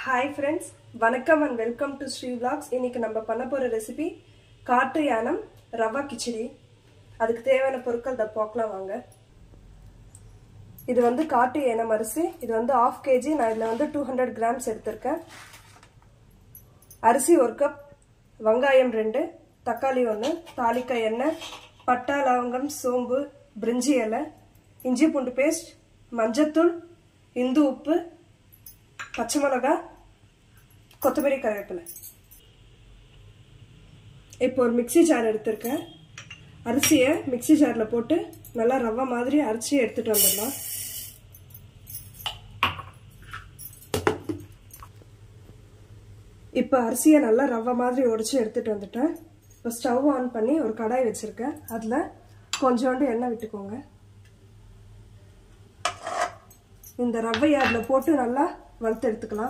hi friends வணக்கம் and welcome to Sri vlogs இன்னைக்கு நம்ம பண்ண போகிற ரெசிபி காட்டு யானம் ரவா கிச்சடி அதுக்கு தேவையான பொருட்கள் இதை பார்க்கலாம் வாங்க இது வந்து காட்டு ஏனம் அரிசி இது வந்து ஆஃப் கேஜி நான் இதில் வந்து டூ ஹண்ட்ரட் கிராம்ஸ் எடுத்திருக்கேன் அரிசி ஒரு கப் வெங்காயம் ரெண்டு தக்காளி ஒன்று தாளிக்காய் எண்ணெய் பட்டா லவங்கம் சோம்பு பிரிஞ்சி இலை இஞ்சி பூண்டு பேஸ்ட் மஞ்சத்தூள் இந்து உப்பு பச்சை மிளகா கொத்தமல்லி கருவேப்பிலை இப்போ ஒரு மிக்சி ஜார் எடுத்திருக்கேன் அரிசியை மிக்சி ஜாரில் போட்டு நல்லா ரவை மாதிரி அரைச்சி எடுத்துட்டு வந்துடலாம் இப்போ அரிசியை நல்லா ரவை மாதிரி உடச்சி எடுத்துட்டு வந்துட்டேன் இப்போ ஸ்டவ் ஆன் பண்ணி ஒரு கடாய் வச்சுருக்கேன் அதில் கொஞ்சோண்டு எண்ணெய் விட்டுக்கோங்க இந்த ரவையை அதில் போட்டு நல்லா வறுத்து எடுத்துக்கலாம்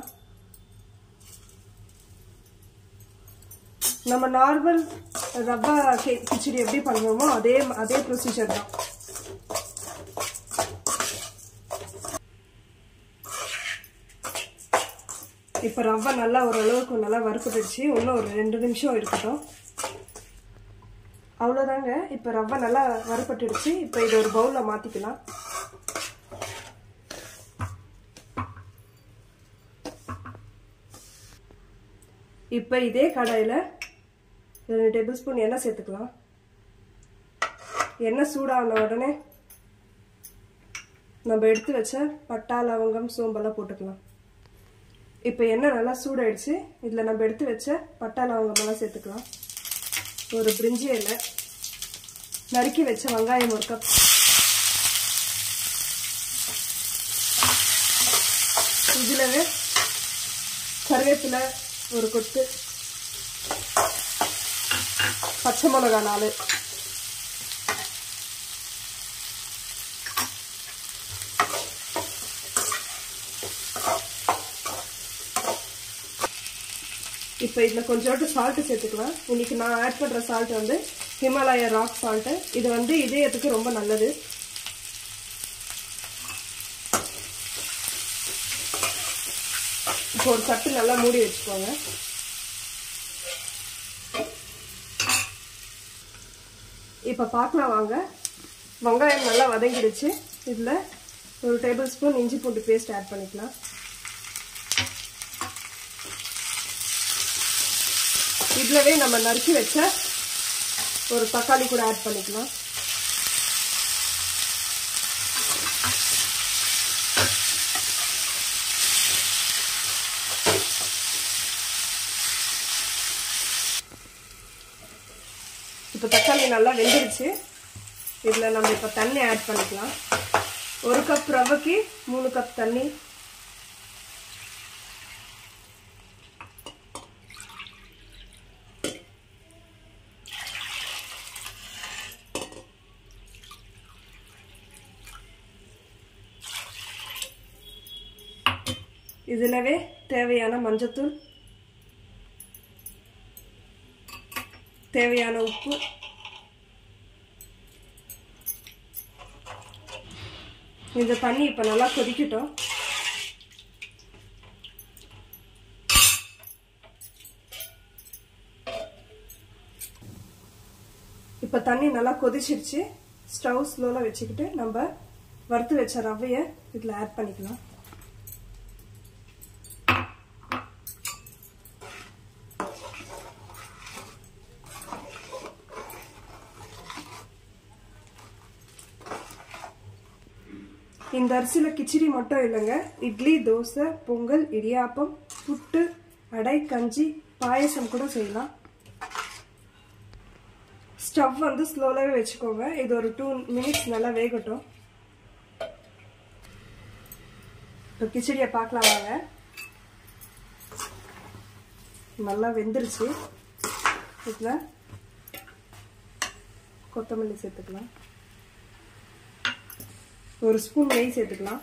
நம்ம நார்மல் ரவா கே கிச்சடி எப்படி பண்ணுவோமோ அதே அதே ப்ரொசீஜர் தான் இப்போ ரவை நல்லா ஓரளவுக்கு நல்லா வறுப்பட்டுடுச்சு இன்னும் ஒரு ரெண்டு நிமிஷம் இருக்கட்டும் அவ்வளோதாங்க இப்போ ரவை நல்லா வறுப்பட்டுடுச்சு இப்போ இதை ஒரு பவுலில் மாற்றிக்கலாம் இப்போ இதே கடாயில் ரெண்டு டேபிள் ஸ்பூன் எண்ணெய் சேர்த்துக்கலாம் எண்ணெய் சூடான உடனே நம்ம எடுத்து வச்ச பட்டா லவங்கம் சோம்பெல்லாம் போட்டுக்கலாம் இப்போ எண்ணெய் நல்லா சூடாயிடுச்சு இதில் நம்ம எடுத்து வச்ச பட்டா லவங்கமெல்லாம் சேர்த்துக்கலாம் ஒரு பிரிஞ்சி இலை நறுக்கி வச்ச வெங்காயம் ஒரு கப் இதில் கருவேப்பிலை ஒரு கொத்து பச்சை மிளகா நாலு இப்போ இதில் கொஞ்சோண்டு சால்ட்டு சேர்த்துக்கலாம் இன்னைக்கு நான் ஆட் பண்ணுற சால்ட் வந்து ஹிமாலயா ராக் சால்ட்டு இது வந்து இதயத்துக்கு ரொம்ப நல்லது இப்போ ஒரு தட்டு நல்லா மூடி வச்சுக்கோங்க இப்போ பார்க்கலாம் வாங்க வெங்காயம் நல்லா வதங்கிடுச்சு இதில் ஒரு டேபிள் ஸ்பூன் இஞ்சி பூண்டு பேஸ்ட் ஆட் பண்ணிக்கலாம் இதுலவே நம்ம நறுக்கி வச்ச ஒரு தக்காளி கூட ஆட் பண்ணிக்கலாம் இப்போ தக்காளி நல்லா வெந்துருச்சு இதில் நம்ம இப்போ தண்ணி ஆட் பண்ணிக்கலாம் ஒரு கப் ரவைக்கு மூணு கப் தண்ணி இதிலவே தேவையான மஞ்சத்தூள் தேவையான உப்பு இந்த தண்ணி இப்போ நல்லா கொதிக்கட்டும் இப்போ தண்ணி நல்லா கொதிச்சிருச்சு ஸ்டவ் ஸ்லோவில் வச்சுக்கிட்டு நம்ம வறுத்து வச்ச ரவையை இதில் ஆட் பண்ணிக்கலாம் இந்த அரிசியில் கிச்சடி மட்டும் இல்லைங்க இட்லி தோசை பொங்கல் இடியாப்பம் புட்டு அடை கஞ்சி பாயசம் கூட செய்யலாம் ஸ்டவ் வந்து ஸ்லோலாகவே வச்சுக்கோங்க இது ஒரு டூ மினிட்ஸ் நல்லா வேகட்டும் இப்போ கிச்சடியை பார்க்கலாம் வாங்க நல்லா வெந்துருச்சு இதில் கொத்தமல்லி சேர்த்துக்கலாம் ஒரு ஸ்பூன் நெய் சேர்த்துக்கலாம்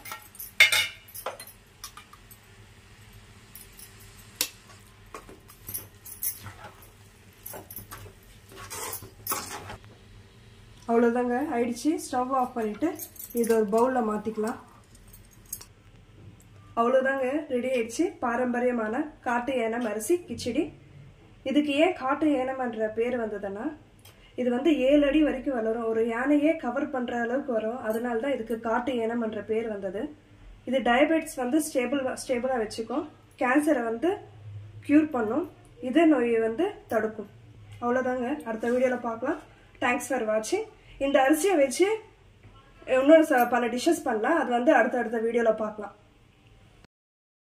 அவ்வளோதாங்க ஆயிடுச்சு ஸ்டவ் ஆஃப் பண்ணிவிட்டு இது ஒரு பவுலில் மாற்றிக்கலாம் அவ்வளோதாங்க ரெடி ஆயிடுச்சு பாரம்பரியமான காட்டு ஏனம் அரிசி கிச்சடி இதுக்கு ஏன் காட்டு ஏனம்ன்ற பேர் வந்ததுன்னா இது வந்து ஏழு அடி வரைக்கும் வளரும் ஒரு யானையே கவர் பண்ற அளவுக்கு வரும் அதனால தான் இதுக்கு காட்டு ஏனம்ன்ற பேர் வந்தது இது டயபெட்டிஸ் வந்து ஸ்டேபிள் ஸ்டேபிளாக வச்சுக்கும் கேன்சரை வந்து க்யூர் பண்ணும் இதய நோயை வந்து தடுக்கும் அவ்வளோதாங்க அடுத்த வீடியோவில் பார்க்கலாம் தேங்க்ஸ் ஃபார் வாட்சிங் இந்த அரிசியை வச்சு இன்னொரு ச- பல டிஷ்ஷஸ் பண்ணலாம் அது வந்து அடுத்த அடுத்த வீடியோவில் பார்க்கலாம்